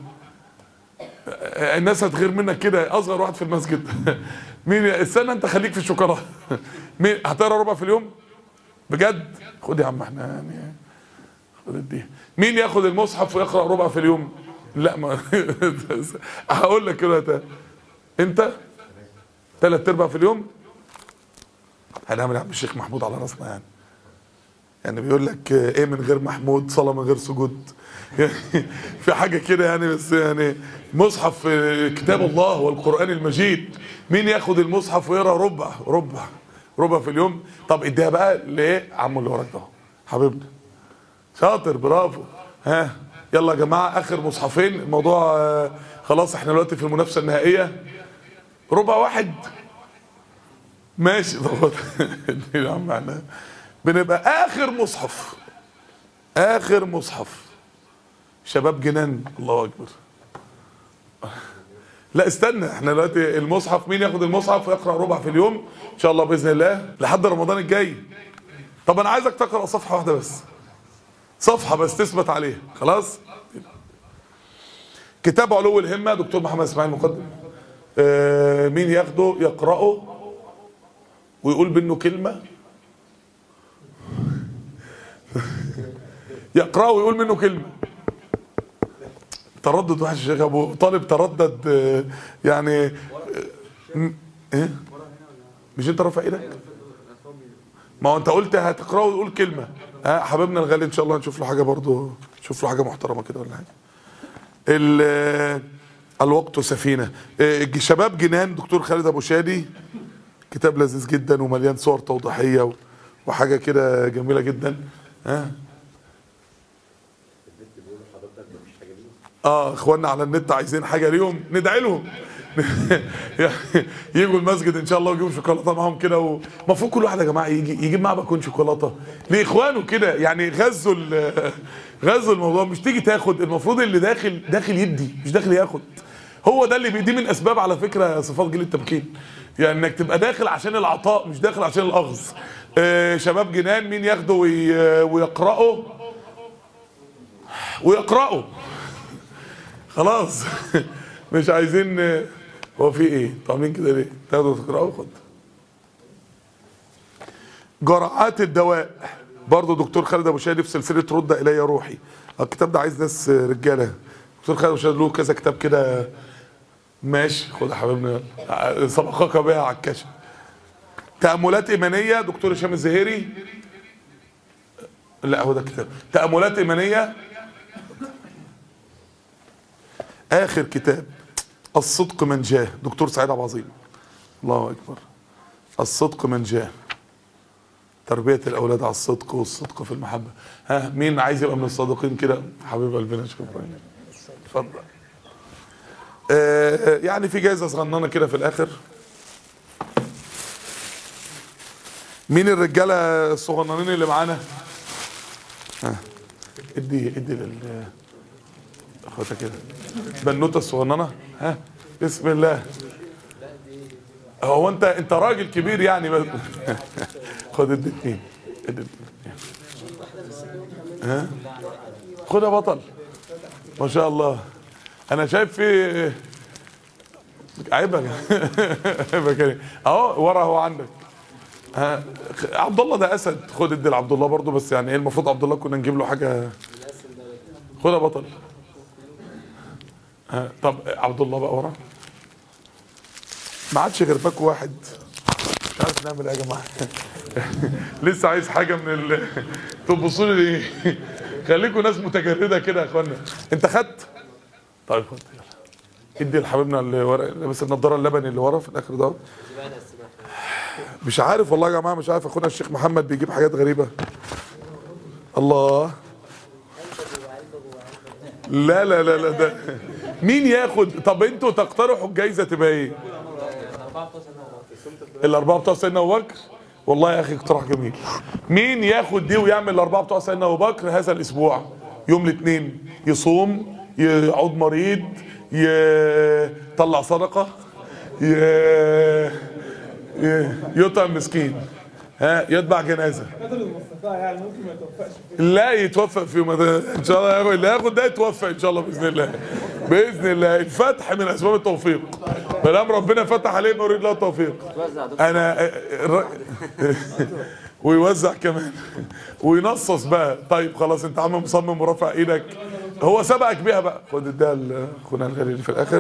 الناس هتغير منك كده أصغر واحد في المسجد مين استنى أنت خليك في الشكرة مين هتقرأ ربع في اليوم بجد خد يا عم احنا يعني خد دي مين ياخد المصحف ويقرأ ربع في اليوم لا ما هقول لك كده تا- انت ثلاث ارباع في اليوم هنعمل يا عم الشيخ محمود على راسنا يعني يعني بيقول لك آه، ايه من غير محمود صلاه من غير سجود يعني في حاجه كده يعني بس يعني مصحف آه، كتاب الله والقران المجيد مين ياخد المصحف ويقرا ربع ربع ربع في اليوم طب اديها بقى لايه عمو اللي وراك ده حبيبنا شاطر برافو ها يلا يا جماعه اخر مصحفين الموضوع آه، خلاص احنا دلوقتي في المنافسه النهائيه ربع واحد ماشي طب يا عم احنا بنبقى اخر مصحف اخر مصحف شباب جنان الله اكبر لا استنى احنا دلوقتي المصحف مين ياخد المصحف ويقرا ربع في اليوم ان شاء الله باذن الله لحد رمضان الجاي طب انا عايزك تقرا صفحه واحده بس صفحه بس تثبت عليها خلاص كتاب علو الهمه دكتور محمد اسماعيل مقدم آه مين ياخده يقراه ويقول منه كلمه يقراه ويقول منه كلمه تردد وحش يا شيخ ابو طالب تردد آه، يعني آه، م- ايه مش انت رافع ايدك ما هو انت قلت هتقراه ويقول كلمه ها حبيبنا الغالي ان شاء الله نشوف له حاجه برضه نشوف له حاجه محترمه كده ولا حاجه ال- الوقت سفينه آه، شباب جنان دكتور خالد ابو شادي كتاب لذيذ جدا ومليان صور توضيحيه و- وحاجه كده جميله جدا ها اه اخواننا على النت عايزين حاجه ليهم ندعي لهم يجوا المسجد ان شاء الله ويجيبوا شوكولاته معاهم كده ومفروض كل واحد يا جماعه يجي يجيب معاه باكون شوكولاته لاخوانه كده يعني غزوا ال- غزوا الموضوع مش تيجي تاخد المفروض اللي داخل داخل يدي مش داخل ياخد هو ده اللي بي- دي من اسباب على فكره صفات جيل التمكين يعني انك تبقى داخل عشان العطاء مش داخل عشان الاخذ آه شباب جنان مين ياخده وي- ويقرأه ويقرأه خلاص مش عايزين هو في ايه طالعين كده ليه تاخدوا تقرأوا خد جرعات الدواء برضه دكتور خالد ابو شادي في سلسله رد الي روحي الكتاب ده عايز ناس رجاله دكتور خالد ابو شادي له كذا كتاب كده ماشي خد يا حبيبنا يلا. سبقك بها عكاشه تأملات إيمانية دكتور هشام الزهيري لا هو ده كتاب تأملات إيمانية آخر كتاب الصدق من جاه دكتور سعيد عبد العظيم الله أكبر الصدق من جاه تربية الأولاد على الصدق والصدق في المحبة ها مين عايز يبقى من الصادقين كده حبيب قلبنا شكرا اتفضل آه يعني في جايزة صغننة كده في الآخر مين الرجالة الصغننين اللي معانا ها ادي ادي لل اخواتها كده بنوتة الصغننة ها بسم الله هو انت انت راجل كبير يعني بس خد ادي اتنين ادي اتنين ها خد يا بطل ما شاء الله انا شايف في عيبك عيبك يعني. اهو ورا هو عندك ها عبد الله ده اسد خد ادي لعبد الله برضه بس يعني ايه المفروض عبد الله كنا نجيب له حاجه خد يا بطل ها طب عبد الله بقى ورا ما عادش غير باك واحد مش عارف نعمل ايه يا جماعه لسه عايز حاجه من ال تبصوا لي ليه خليكم ناس متجرده كده يا اخوانا انت خدت طيب خد يلا ادي لحبيبنا اللي ورا لابس النضاره اللبني اللي ورا في الاخر ده مش عارف والله يا جماعه مش عارف اخونا الشيخ محمد بيجيب حاجات غريبه الله لا لا لا لا ده مين ياخد طب انتوا تقترحوا الجايزه تبقى ايه الاربعه بتوع سيدنا ابو بكر والله يا اخي اقتراح جميل مين ياخد دي ويعمل الاربعه بتوع سيدنا ابو بكر هذا الاسبوع يوم الاثنين يصوم يعود مريض يطلع صدقه ي- ي- يطعم مسكين ها يتبع جنازه قدر المستطاع يعني ممكن ما يتوفقش لا يتوفق في يوم ده ان شاء الله ياخد اللي ياخد ده يتوفق ان شاء الله باذن الله باذن الله الفتح من اسباب التوفيق ما دام ربنا فتح عليه نريد له التوفيق انا الر- ويوزع كمان وينصص بقى طيب خلاص انت عم مصمم ورافع ايدك هو سبقك بيها بقى خد ده اخونا الغالي اللي في الاخر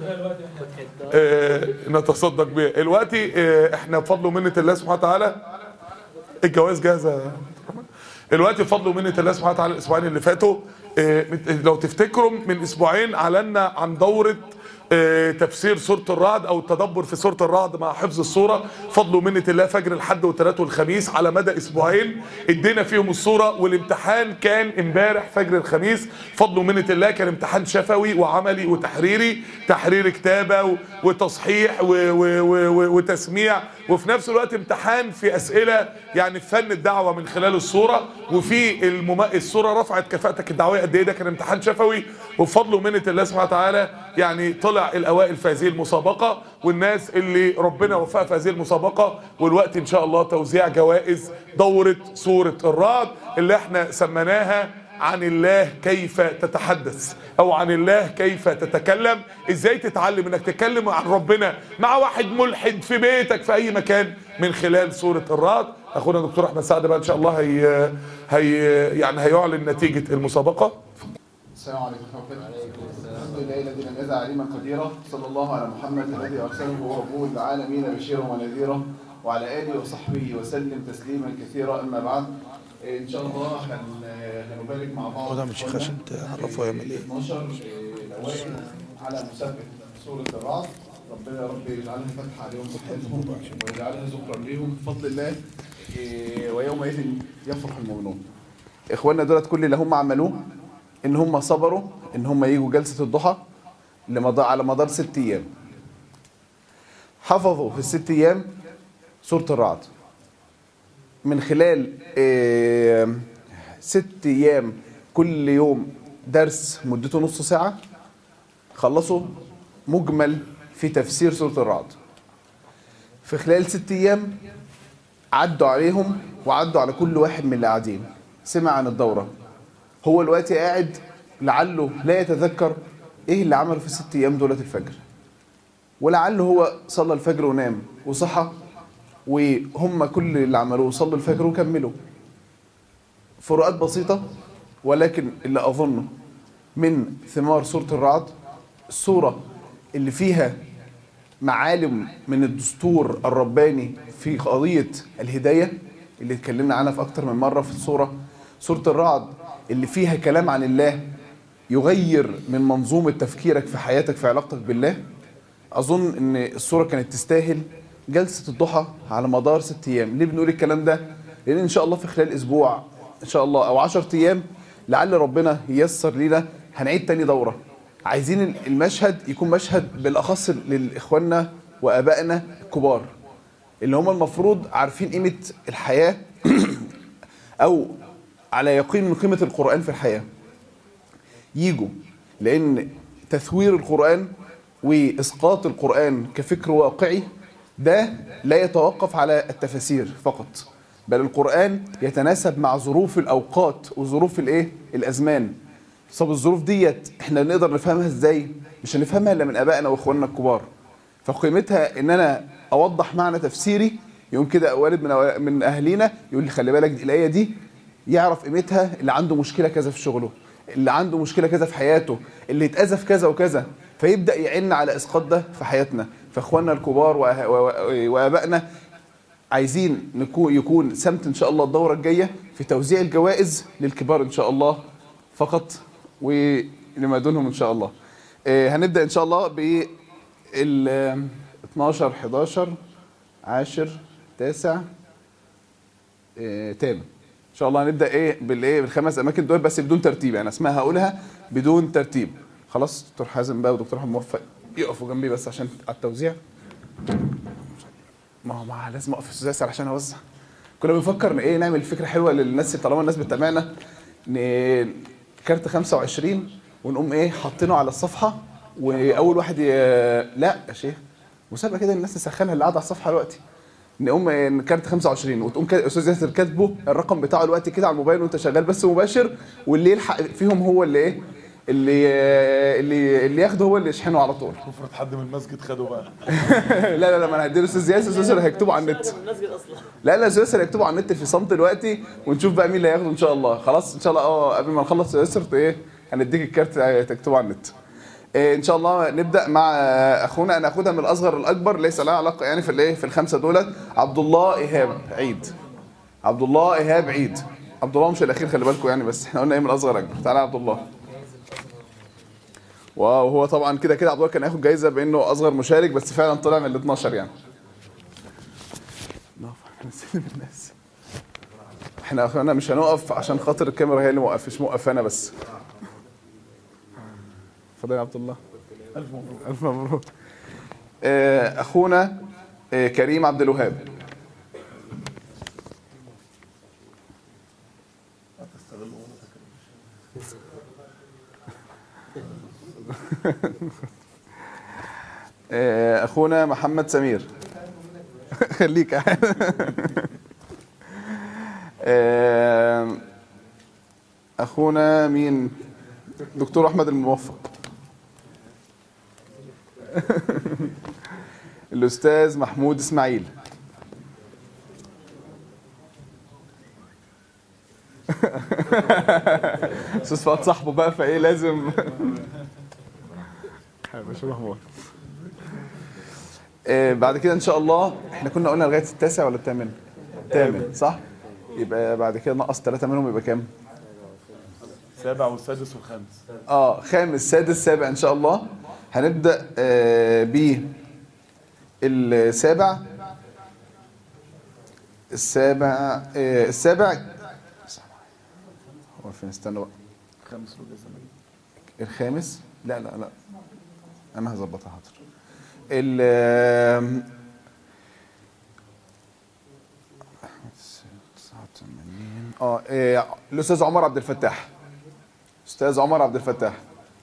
آه نتصدق بيها دلوقتي آه احنا بفضل ومنه الله سبحانه وتعالى الجواز جاهزه دلوقتي بفضل ومنه الله سبحانه وتعالى الاسبوعين اللي فاتوا آه، لو تفتكروا من اسبوعين اعلنا عن دوره آه، تفسير سوره الرعد او التدبر في سوره الرعد مع حفظ السوره فضل ومنه الله فجر الحد والثلاث والخميس على مدى اسبوعين ادينا فيهم السوره والامتحان كان امبارح فجر الخميس فضل ومنه الله كان امتحان شفوي وعملي وتحريري تحرير كتابه و- وتصحيح و و و و وتسميع وفي نفس الوقت امتحان في اسئله يعني في فن الدعوه من خلال الصوره وفي المم... الصوره رفعت كفاءتك الدعويه قد ايه ده كان امتحان شفوي وبفضل ومنه الله سبحانه وتعالى يعني طلع الاوائل في هذه المسابقه والناس اللي ربنا وفقها في هذه المسابقه والوقت ان شاء الله توزيع جوائز دوره سوره الرعد اللي احنا سميناها عن الله كيف تتحدث او عن الله كيف تتكلم ازاي تتعلم انك تتكلم عن ربنا مع واحد ملحد في بيتك في اي مكان من خلال سورة الرعد اخونا دكتور احمد سعد بقى ان شاء الله هي, هي يعني هيعلن نتيجة المسابقة السلام عليكم ورحمة الله الحمد لله الذي لم يزع عليما قديرا صلى الله على محمد الذي أرسله ربه للعالمين بشيرا ونذيرا وعلى آله وصحبه وسلم تسليما كثيرا أما بعد إيه، ان شاء الله هن هنبارك مع بعض خدها من الشيخ عشان تعرفوا يعمل ايه 12 إيه، الاوائل على مسابقه سوره الرعد ربنا يا رب يجعلها فتحه عليهم صحتهم ويجعلها ذكرا ليهم بفضل الله إيه، ويومئذ يفرح المؤمنون اخواننا دولت كل اللي هم عملوه ان هم صبروا ان هم يجوا جلسه الضحى لمدار على مدار ست ايام حفظوا في الست ايام سوره الرعد من خلال آه، ست ايام كل يوم درس مدته نص ساعه خلصوا مجمل في تفسير سوره الرعد في خلال ست ايام عدوا عليهم وعدوا على كل واحد من اللي قاعدين سمع عن الدوره هو الوقت قاعد لعله لا يتذكر ايه اللي عمله في الست ايام دولت الفجر ولعله هو صلى الفجر ونام وصحى وهم كل اللي عملوه صلوا الفجر وكملوا فروقات بسيطة ولكن اللي أظنه من ثمار سورة الرعد السورة اللي فيها معالم من الدستور الرباني في قضية الهداية اللي اتكلمنا عنها في أكتر من مرة في السورة سورة الرعد اللي فيها كلام عن الله يغير من منظومة تفكيرك في حياتك في علاقتك بالله أظن إن السورة كانت تستاهل جلسة الضحى على مدار ست أيام ليه بنقول الكلام ده؟ لأن إن شاء الله في خلال أسبوع إن شاء الله أو عشر أيام لعل ربنا ييسر لينا هنعيد تاني دورة عايزين المشهد يكون مشهد بالأخص لإخواننا وآبائنا الكبار اللي هم المفروض عارفين قيمة الحياة أو على يقين من قيمة القرآن في الحياة يجوا لأن تثوير القرآن وإسقاط القرآن كفكر واقعي ده لا يتوقف على التفاسير فقط بل القرآن يتناسب مع ظروف الأوقات وظروف الإيه؟ الأزمان طب الظروف ديت احنا نقدر نفهمها ازاي؟ مش هنفهمها الا من ابائنا واخواننا الكبار. فقيمتها ان انا اوضح معنى تفسيري يوم كده والد من أو- من اهالينا يقول لي خلي بالك دي الايه دي يعرف قيمتها اللي عنده مشكله كذا في شغله، اللي عنده مشكله كذا في حياته، اللي اتاذى في كذا وكذا، فيبدا يعن على اسقاط ده في حياتنا، فاخواننا الكبار وأه- و- وابائنا عايزين نكون يكون سمت ان شاء الله الدوره الجايه في توزيع الجوائز للكبار ان شاء الله فقط ولما دونهم ان شاء الله. آه، هنبدا ان شاء الله ب ال 12 11 10 9 آه، تامن ان شاء الله هنبدا ايه بالايه بالخمس اماكن دول بس بدون ترتيب يعني اسمها هقولها بدون ترتيب خلاص دكتور حازم بقى ودكتور محمد موفق يقفوا جنبي بس عشان على التوزيع ما هو ما لازم اقف في السلاسل عشان اوزع كنا بنفكر ان ايه نعمل فكره حلوه للناس طالما الناس بتتابعنا ن- كارت 25 ونقوم ايه حاطينه على الصفحه واول واحد ي... لا يا شيخ مسابقه كده الناس تسخنها اللي قاعده على الصفحه دلوقتي نقوم إيه، كارت 25 وتقوم كا- استاذ ياسر كاتبه الرقم بتاعه دلوقتي كده على الموبايل وانت شغال بس مباشر واللي يلحق فيهم هو اللي ايه اللي اللي اللي ياخده هو اللي يشحنه على طول افرض حد من المسجد خده بقى لا لا لا ما انا هديله استاذ ياسر استاذ ياسر هيكتبه على النت المسجد اصلا لا لا استاذ ياسر هيكتبه على النت في صمت دلوقتي ونشوف بقى مين اللي هياخده ان شاء الله خلاص ان شاء الله اه قبل ما نخلص استاذ ياسر ت- ايه هنديك الكارت تكتبه على النت إيه ان شاء الله نبدا مع آه، اخونا انا اخدها من الاصغر للاكبر ليس لها علاقه يعني في الايه في الخمسه دولت عبد الله ايهاب عيد عبد الله ايهاب عيد عبد الله مش الاخير خلي بالكم يعني بس احنا قلنا ايه من الاصغر اكبر تعالى يا عبد الله وهو طبعا كده كده عبد الله كان هياخد جايزه بانه اصغر مشارك بس فعلا طلع من ال 12 يعني نقف احنا نسلم الناس احنا اخوانا مش هنقف عشان خاطر الكاميرا هي اللي موقف مش موقف انا بس اتفضل يا عبد الله الف مبروك الف مبروك آه، اخونا آه، كريم عبد الوهاب آه، اخونا محمد سمير خليك آه، اخونا مين دكتور احمد الموفق الاستاذ محمود اسماعيل استاذ فؤاد صاحبه بقى فايه لازم مش محمود آه، بعد كده ان شاء الله احنا كنا قلنا لغايه التاسع ولا الثامن؟ الثامن صح؟ يبقى بعد كده نقص ثلاثة منهم يبقى كام؟ السابع والسادس والخامس اه خامس سادس سابع ان شاء الله هنبدا آه ب السابع السابع آه السابع هو فين استنى بقى خامس ربع زمن الخامس لا لا لا انا هظبطها حاضر ال آم، 89 اه آه، الاستاذ عمر عبد الفتاح استاذ عمر عبد الفتاح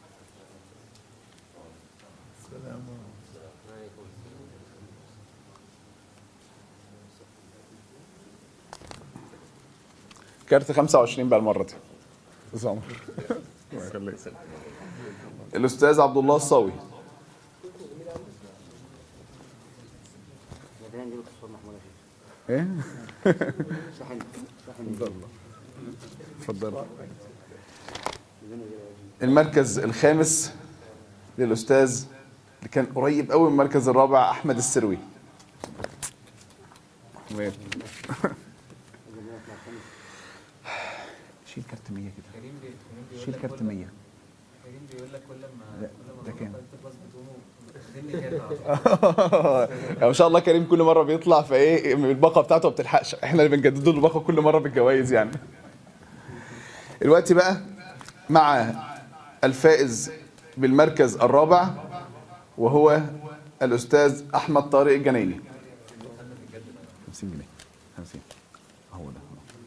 كارت 25 بقى المره دي استاذ عمر الله يخليك الاستاذ عبد الله الصاوي ايه اتفضل المركز الخامس للاستاذ اللي كان قريب قوي من المركز الرابع احمد السروي تمام. شيل كارت 100 كده كريم بي- كريم بيقول شيل لك كارت كل- 100 كريم بيقول لك كل ما لا، كل ما ده كام؟ بطلت الباص بتقوموا بتديني كده على طول. يعني ما شاء الله كريم كل مره بيطلع فايه الباقه بتاعته ما بتلحقش احنا اللي بنجدد له الباقه كل مره بالجوائز يعني الوقت بقى مع الفائز بالمركز الرابع وهو الاستاذ احمد طارق الجنايني 50 جنيه 50 هو ده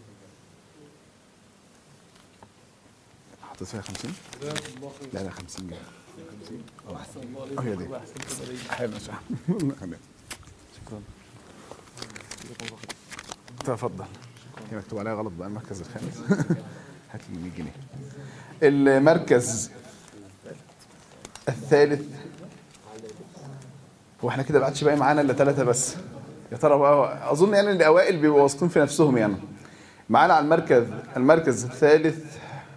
حطيت فيها 50 لا لا 50 جنيه اه هي دي حلو صح شكرا تفضل هي مكتوب عليها غلط بقى المركز الخامس هات لي 100 جنيه المركز الثالث هو احنا كده بعدش باقي معانا الا ثلاثه بس يا ترى بقى اظن يعني الاوائل بيبقوا واثقين في نفسهم يعني معانا على المركز المركز الثالث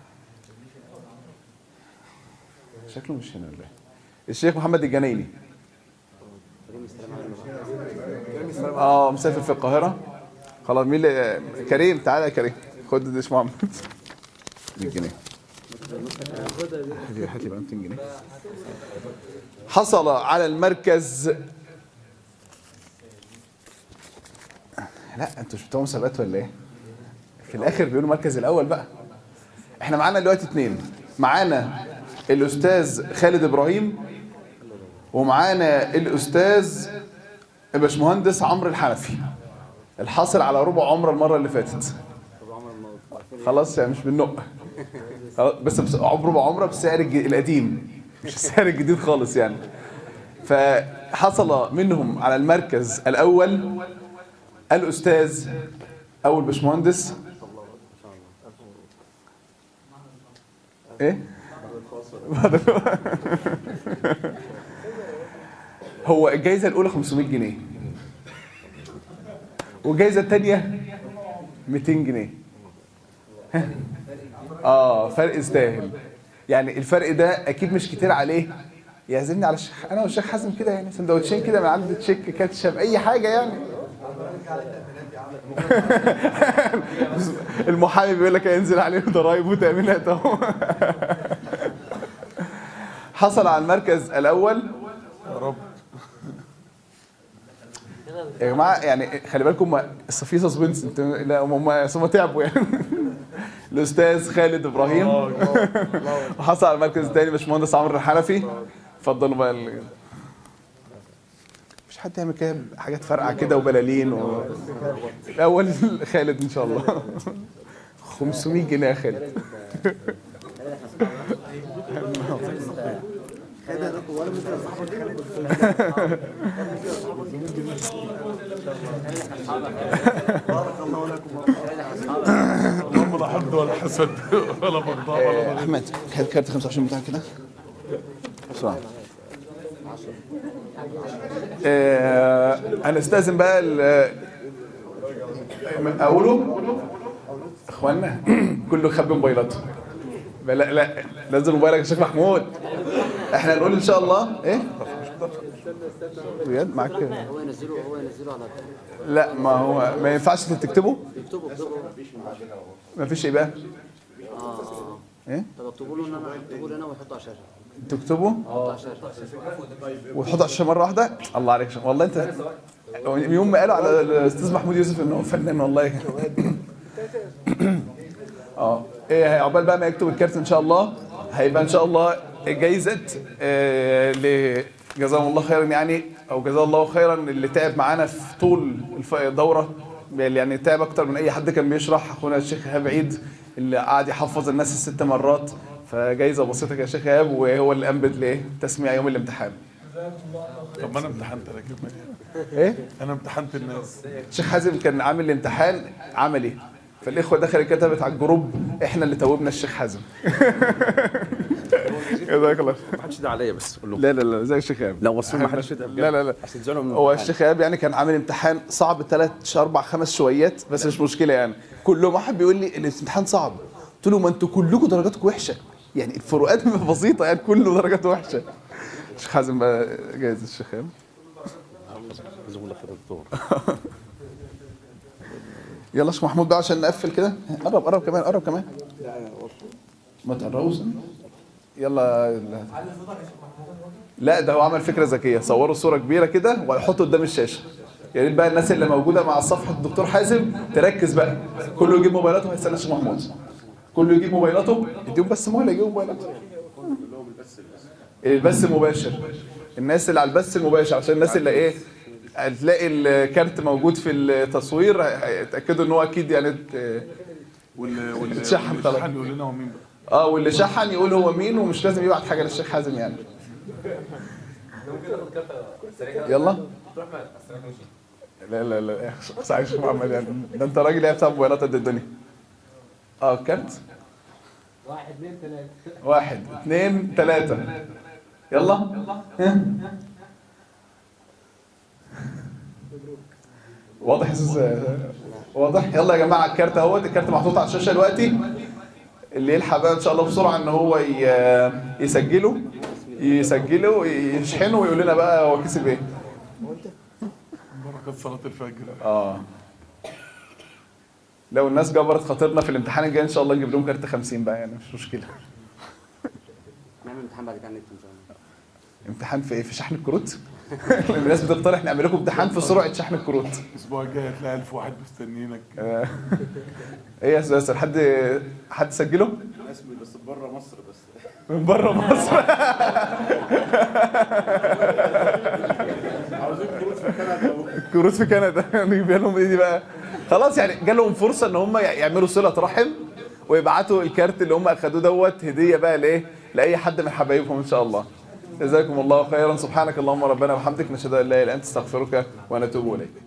شكله مش هنا ولا ايه الشيخ محمد الجنايني اه مسافر في القاهرة خلاص مين اللي كريم تعالى يا كريم خد ديش محمد 100 جنيه هات لي- هات لي بقى 200 جنيه حصل على المركز لا انتوا مش بتوع مسابقات ولا ايه؟ في الاخر بيقولوا المركز الاول بقى احنا معانا دلوقتي اتنين معانا الاستاذ خالد ابراهيم ومعانا الاستاذ الباشمهندس عمرو الحنفي الحاصل على ربع عمره المره اللي فاتت خلاص يعني مش بننق خلاص، بس بس ربع عمره بالسعر الج- القديم مش السعر الجديد خالص يعني فحصل منهم على المركز الاول الاستاذ او الباشمهندس ايه هو الجائزه الاولى 500 جنيه والجائزه الثانيه 200 جنيه ها؟ اه فرق يستاهل يعني الفرق ده اكيد مش كتير عليه يعزمني على الشيخ انا والشيخ حازم كده يعني سندوتشين كده من عند تشيك كاتشب اي حاجه يعني المحامي بيقول لك هينزل عليه ضرايب وتامينات اهو حصل على المركز الاول يا رب يا جماعه يعني خلي بالكم ما- اصل في سسبنس انت لا هم هم تعبوا يعني الاستاذ خالد ابراهيم وحصل على المركز الثاني باشمهندس عمرو الحنفي اتفضلوا بقى ال... مش حد يعمل كده حاجات فرقعه كده وبلالين و... الاول خالد ان شاء الله 500 جنيه يا خالد اللهم لا حقد ولا حسد ولا بغضاء ولا بغضاء احمد هات كارت 25 بتاعك كده بسرعه آه، هنستأذن بقى ال- من اقوله اخوانا كله يخبي موبايلاته لا لا لازم موبايلك يا شيخ محمود احنا نقول ان شاء الله ايه بجد معاك هو ينزله هو ينزله على لا ما هو ما ينفعش انت تكتبه يكتبوا يكتبوا ما فيش ايه بقى اه اه ايه طب اكتبوا له ان انا اكتبوا لي انا ويحطوا على الشاشه تكتبه يحطوا على الشاشه وتحط على الشاشه مره واحده الله عليك شا. والله انت يوم ما قالوا على الاستاذ محمود يوسف انه فنان والله اه ايه عقبال بقى ما يكتب الكارت ان شاء الله هيبقى ان شاء الله جايزه آه ل جزاهم الله خيرا يعني او جزاه الله خيرا اللي تعب معانا في طول الف- الدوره يعني تعب اكتر من اي حد كان بيشرح اخونا الشيخ ايهاب عيد اللي قعد يحفظ الناس الست مرات فجايزه بسيطه يا شيخ ايهاب وهو اللي قام بالايه تسميع يوم الامتحان طب ما انا امتحنت انا كمان ايه انا امتحنت الناس الشيخ حازم كان عامل امتحان عملي فالاخوه دخلت كتبت على الجروب احنا اللي توبنا الشيخ حازم جزاك الله ما حدش يدعي عليا بس قول له لا لا لا زي الشيخ ايهاب لا وصول ما حدش يدعي لا لا لا عشان تزعلوا من هو الامتحان. الشيخ ايهاب يعني كان عامل امتحان صعب ثلاث اربع خمس شويات بس مش مشكله يعني كلهم واحد بيقول لي الامتحان صعب قلت له ما انتوا كلكم درجاتكم وحشه يعني الفروقات بسيطه يعني كله درجاته وحشه الشيخ حازم بقى جايز الشيخ ايهاب جزاكم الله خير يا دكتور يلا يا شيخ محمود بقى عشان نقفل كده قرب قرب كمان قرب كمان ما تقربوش يلا لا ده هو عمل فكره ذكيه صوروا صوره كبيره كده ويحطوا قدام الشاشه يا ريت بقى الناس اللي موجوده مع صفحه الدكتور حازم تركز بقى كله يجيب موبايلاته هيستنى الشيخ محمود كله يجيب موبايلاته اديهم بس موبايل يجيبوا موبايلاته البث المباشر الناس اللي على البث المباشر عشان الناس اللي ايه هتلاقي الكارت موجود في التصوير هيتاكدوا ان هو اكيد يعني ت- واللي واللي اتشحن واللي خلاص. اتشحن يقول لنا هو مين بقى اه واللي شحن يقول هو مين ومش لازم يبعت حاجه للشيخ حازم يعني يلا لا لا لا يا شخص عايش محمد يعني ده انت راجل يا بتاع موبايلات قد الدنيا اه كارت واحد اثنين ثلاثة واحد اثنين ثلاثة يلا ها؟ واضح يا استاذ واضح يلا يا جماعه الكارت اهوت الكارت محطوط على الشاشه دلوقتي اللي يلحق بقى ان شاء الله بسرعه ان هو ي- يسجله يسجله يشحنه ويقول لنا بقى هو كسب ايه بركة صلاة الفجر اه لو الناس جبرت خاطرنا في الامتحان الجاي ان شاء الله نجيب لهم كارت 50 بقى يعني مش مشكله نعمل امتحان بعد كده على النت ان شاء الله امتحان في ايه في شحن الكروت الناس بتقترح نعمل لكم امتحان في سرعه شحن الكروت الاسبوع الجاي هتلاقي 1000 واحد مستنيينك آه. ايه يا استاذ ياسر حد حد سجله اسمي بس بره مصر بس من بره مصر عاوزين كروت في كندا كروت في كندا نجيب لهم ايه دي بقى خلاص يعني جالهم فرصه ان هم يعملوا صله رحم ويبعتوا الكارت اللي هم اخدوه دوت هديه بقى لايه لاي حد من حبايبهم ان شاء الله جزاكم الله خيرا سبحانك اللهم ربنا وبحمدك نشهد ان لا اله الا انت استغفرك ونتوب اليك